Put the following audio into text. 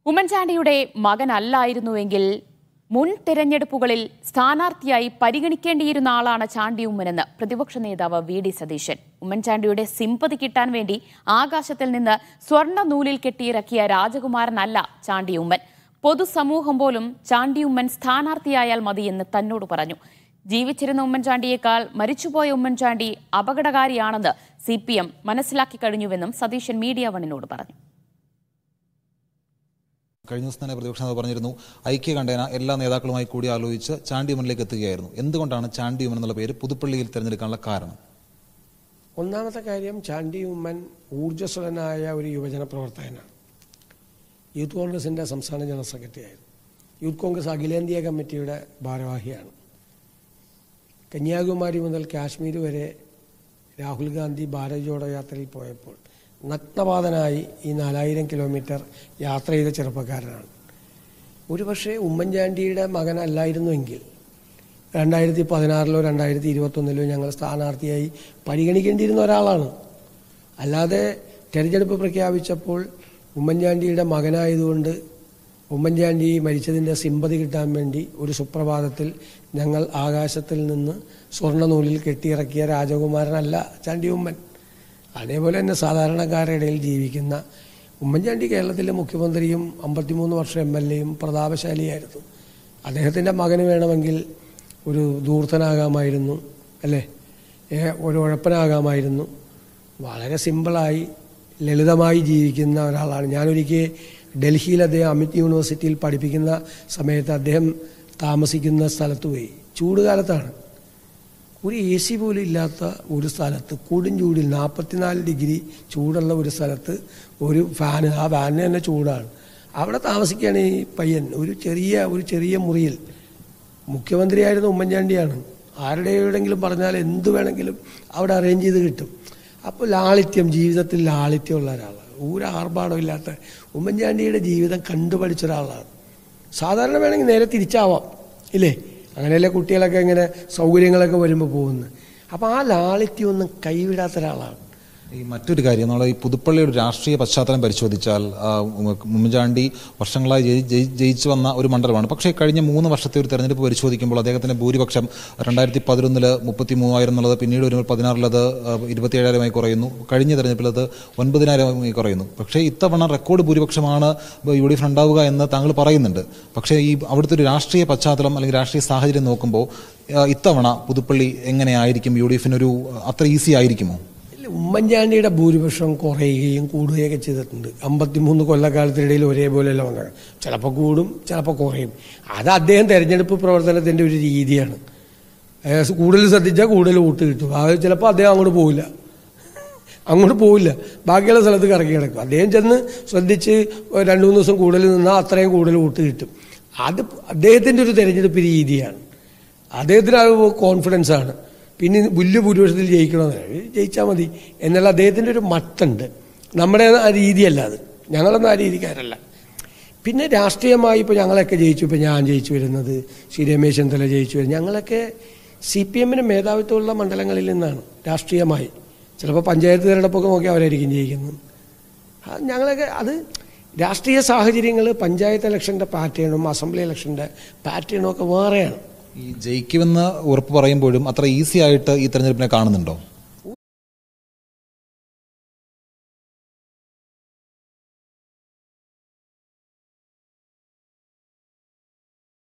ഉമ്മൻചാണ്ടിയുടെ മകനല്ലായിരുന്നുവെങ്കിൽ മുൻ തെരഞ്ഞെടുപ്പുകളിൽ സ്ഥാനാർത്ഥിയായി പരിഗണിക്കേണ്ടിയിരുന്ന ആളാണ് ചാണ്ടി ഉമ്മനെന്ന് പ്രതിപക്ഷ നേതാവ് വി ഡി സതീശൻ ഉമ്മൻചാണ്ടിയുടെ സിമ്പതി കിട്ടാൻ വേണ്ടി ആകാശത്തിൽ നിന്ന് സ്വർണ്ണ നൂലിൽ കെട്ടിയിറക്കിയ രാജകുമാരനല്ല ചാണ്ടി ഉമ്മൻ പൊതുസമൂഹം പോലും ചാണ്ടി ഉമ്മൻ സ്ഥാനാർത്ഥിയായാൽ മതിയെന്ന് തന്നോട് പറഞ്ഞു ജീവിച്ചിരുന്ന ഉമ്മൻചാണ്ടിയേക്കാൾ മരിച്ചുപോയ ഉമ്മൻചാണ്ടി അപകടകാരിയാണെന്ന് സി പി എം മനസ്സിലാക്കി കഴിഞ്ഞുവെന്നും സതീശൻ മീഡിയ വണിനോട് പറഞ്ഞു കഴിഞ്ഞ ദിവസം തന്നെ പ്രതിപക്ഷ നേതാവ് പറഞ്ഞിരുന്നു ഐക്യകണ്ഠേന എല്ലാ നേതാക്കളുമായി കൂടി ആലോചിച്ച് ചാണ്ടിയുമനിലേക്ക് എത്തുകയായിരുന്നു എന്തുകൊണ്ടാണ് ചാണ്ടിയുമൻ എന്നുള്ള പേര് പുതുപ്പള്ളിയിൽ തിരഞ്ഞെടുക്കാനുള്ള കാരണം ഒന്നാമത്തെ കാര്യം ചാണ്ടി ഉമ്മൻ ഊർജ്ജസ്വലനായ ഒരു യുവജന പ്രവർത്തകനാണ് യൂത്ത് കോൺഗ്രസിൻ്റെ സംസ്ഥാന ജനറൽ സെക്രട്ടറി ആയിരുന്നു യൂത്ത് കോൺഗ്രസ് അഖിലേന്ത്യാ കമ്മിറ്റിയുടെ ഭാരവാഹിയാണ് കന്യാകുമാരി മുതൽ കാശ്മീർ വരെ രാഹുൽ ഗാന്ധി ഭാരത് ജോഡോ യാത്രയിൽ പോയപ്പോൾ നഗ്നപാതനായി ഈ നാലായിരം കിലോമീറ്റർ യാത്ര ചെയ്ത ചെറുപ്പക്കാരനാണ് ഒരുപക്ഷെ ഉമ്മൻചാണ്ടിയുടെ മകനല്ലായിരുന്നുവെങ്കിൽ രണ്ടായിരത്തി പതിനാറിലോ രണ്ടായിരത്തി ഇരുപത്തൊന്നിലോ ഞങ്ങൾ സ്ഥാനാർത്ഥിയായി പരിഗണിക്കേണ്ടിയിരുന്ന ഒരാളാണ് അല്ലാതെ തെരഞ്ഞെടുപ്പ് പ്രഖ്യാപിച്ചപ്പോൾ ഉമ്മൻചാണ്ടിയുടെ മകനായതുകൊണ്ട് ഉമ്മൻചാണ്ടി മരിച്ചതിൻ്റെ സിമ്പതി കിട്ടാൻ വേണ്ടി ഒരു സുപ്രഭാതത്തിൽ ഞങ്ങൾ ആകാശത്തിൽ നിന്ന് സ്വർണ്ണ നൂലിൽ കെട്ടിയിറക്കിയ രാജകുമാരനല്ല ചാണ്ടി ഉമ്മൻ അതേപോലെ തന്നെ സാധാരണക്കാരുടെ ഇടയിൽ ജീവിക്കുന്ന ഉമ്മൻചാണ്ടി കേരളത്തിലെ മുഖ്യമന്ത്രിയും അമ്പത്തിമൂന്ന് വർഷം എം എൽ എയും പ്രതാപശാലിയായിരുന്നു അദ്ദേഹത്തിൻ്റെ മകന് വേണമെങ്കിൽ ഒരു ധൂർത്തനാകാമായിരുന്നു അല്ലേ ഏ, ഒരു ഉഴപ്പനാകാമായിരുന്നു വളരെ സിമ്പിളായി ലളിതമായി ജീവിക്കുന്ന ഒരാളാണ് ഞാനൊരിക്കൽ ഡൽഹിയിൽ അദ്ദേഹം അമിത് യൂണിവേഴ്സിറ്റിയിൽ പഠിപ്പിക്കുന്ന സമയത്ത് അദ്ദേഹം താമസിക്കുന്ന സ്ഥലത്ത് പോയി ചൂടുകാലത്താണ് ഒരു എ സി പോലും ഇല്ലാത്ത ഒരു സ്ഥലത്ത് കൊടും ചൂടിൽ നാൽപ്പത്തിനാല് ഡിഗ്രി ചൂടുള്ള ഒരു സ്ഥലത്ത് ഒരു ഫാന് ആ ഫാനിന് തന്നെ ചൂടാണ് അവിടെ താമസിക്കുകയാണ് ഈ പയ്യൻ ഒരു ചെറിയ ഒരു ചെറിയ മുറിയിൽ മുഖ്യമന്ത്രിയായിരുന്ന ഉമ്മൻചാണ്ടിയാണ് ആരുടെ എവിടെയെങ്കിലും പറഞ്ഞാൽ എന്ത് വേണമെങ്കിലും അവിടെ അറേഞ്ച് ചെയ്ത് കിട്ടും അപ്പോൾ ലാളിത്യം ജീവിതത്തിൽ ലാളിത്യമുള്ള ഒരാളാണ് ഒരു ആർഭാടം ഇല്ലാത്ത ഉമ്മൻചാണ്ടിയുടെ ജീവിതം കണ്ടുപഠിച്ച ഒരാളാണ് സാധാരണ വേണമെങ്കിൽ നേരെ തിരിച്ചാവാം ഇല്ലേ അങ്ങനെയല്ലേ കുട്ടികളൊക്കെ ഇങ്ങനെ സൗകര്യങ്ങളൊക്കെ വരുമ്പോൾ പോകുന്നത് അപ്പോൾ ആ ലാളിത്യം ഒന്നും കൈവിടാത്ത ഒരാളാണ് ഈ മറ്റൊരു കാര്യം നമ്മൾ ഈ പുതുപ്പള്ളിയുടെ ഒരു രാഷ്ട്രീയ പശ്ചാത്തലം പരിശോധിച്ചാൽ ആ, ഉമ്മ- ഉമ്മൻചാണ്ടി വർഷങ്ങളായി ജയി- ജയി- ജയിച്ചു വന്ന ഒരു മണ്ഡലമാണ് പക്ഷേ കഴിഞ്ഞ മൂന്ന് വർഷത്തെ ഒരു തെരഞ്ഞെടുപ്പ് പരിശോധിക്കുമ്പോൾ അദ്ദേഹത്തിന്റെ ഭൂരിപക്ഷം രണ്ടായിരത്തി പതിനൊന്നില് മുപ്പത്തി മൂവായിരം എന്നുള്ളത് പിന്നീട് വരുമ്പോൾ പതിനാറിലത് ഇരുപത്തിയേഴായിരമായി കുറയുന്നു കഴിഞ്ഞ തെരഞ്ഞെടുപ്പിൽ അത് ഒൻപതിനായിരമായി കുറയുന്നു പക്ഷേ ഇത്തവണ റെക്കോർഡ് ഭൂരിപക്ഷമാണ് യു ഡി എഫ് ഉണ്ടാവുക എന്ന് താങ്കൾ പറയുന്നുണ്ട് പക്ഷേ ഈ അവിടുത്തെ ഒരു രാഷ്ട്രീയ പശ്ചാത്തലം അല്ലെങ്കിൽ രാഷ്ട്രീയ സാഹചര്യം നോക്കുമ്പോൾ ആ, ഇത്തവണ പുതുപ്പള്ളി എങ്ങനെയായിരിക്കും യു ഡി എഫിനൊരു അത്ര ഈസി ആയിരിക്കുമോ ഇല്ല, ഉമ്മൻചാണ്ടിയുടെ ഭൂരിപക്ഷം കുറയുകയും കൂടുകയൊക്കെ ചെയ്തിട്ടുണ്ട് അമ്പത്തിമൂന്ന് കൊല്ലക്കാലത്തിനിടയിൽ ഒരേപോലെയല്ല വന്നത് ചിലപ്പോൾ കൂടും ചിലപ്പോൾ കുറയും അത് അദ്ദേഹം തെരഞ്ഞെടുപ്പ് പ്രവർത്തനത്തിൻ്റെ ഒരു രീതിയാണ് ഏഹ് കൂടുതൽ ശ്രദ്ധിച്ചാൽ കൂടുതൽ വോട്ട് കിട്ടും അത് ചിലപ്പോൾ അദ്ദേഹം അങ്ങോട്ട് പോവില്ല അങ്ങോട്ട് പോവില്ല ബാക്കിയുള്ള സ്ഥലത്ത് കറക്കി കിടക്കും അദ്ദേഹം ചെന്ന് ശ്രദ്ധിച്ച് ഒരു രണ്ട് മൂന്ന് ദിവസം കൂടുതൽ നിന്നാൽ അത്രയും കൂടുതൽ വോട്ട് കിട്ടും അത് അദ്ദേഹത്തിൻ്റെ ഒരു തെരഞ്ഞെടുപ്പ് രീതിയാണ് അദ്ദേഹത്തിന് അത് കോൺഫിഡൻസ് ആണ് പിന്നെ വലിയ ഭൂരിപക്ഷത്തിൽ ജയിക്കണമെന്ന് ജയിച്ചാൽ മതി എന്നുള്ള അദ്ദേഹത്തിൻ്റെ ഒരു മട്ടുണ്ട് നമ്മുടെ ആ രീതിയല്ല അത് ഞങ്ങളൊന്നും ആ രീതിക്കാരല്ല പിന്നെ രാഷ്ട്രീയമായി ഇപ്പോൾ ഞങ്ങളൊക്കെ ജയിച്ചു ഇപ്പോൾ ഞാൻ ജയിച്ചു വരുന്നത് ശ്രീ രമേശ് ചെന്നിത്തല ജയിച്ചു വരുന്നത് ഞങ്ങളൊക്കെ സി പി എമ്മിന് മേധാവിത്വമുള്ള മണ്ഡലങ്ങളിൽ നിന്നാണ് രാഷ്ട്രീയമായി ചിലപ്പോൾ പഞ്ചായത്ത് തിരഞ്ഞെടുപ്പൊക്കെ നോക്കി അവരായിരിക്കും ജയിക്കുന്നത് അത് ഞങ്ങളൊക്കെ അത് രാഷ്ട്രീയ സാഹചര്യങ്ങൾ പഞ്ചായത്ത് ഇലക്ഷൻ്റെ പാറ്റേണും അസംബ്ലി ഇലക്ഷൻ്റെ പാറ്റേണും ഒക്കെ വേറെയാണ് ഈ ജയിക്കുമെന്ന് ഉറപ്പ് പറയുമ്പോഴും അത്ര ഈസി ആയിട്ട് ഈ തെരഞ്ഞെടുപ്പിനെ കാണുന്നുണ്ടോ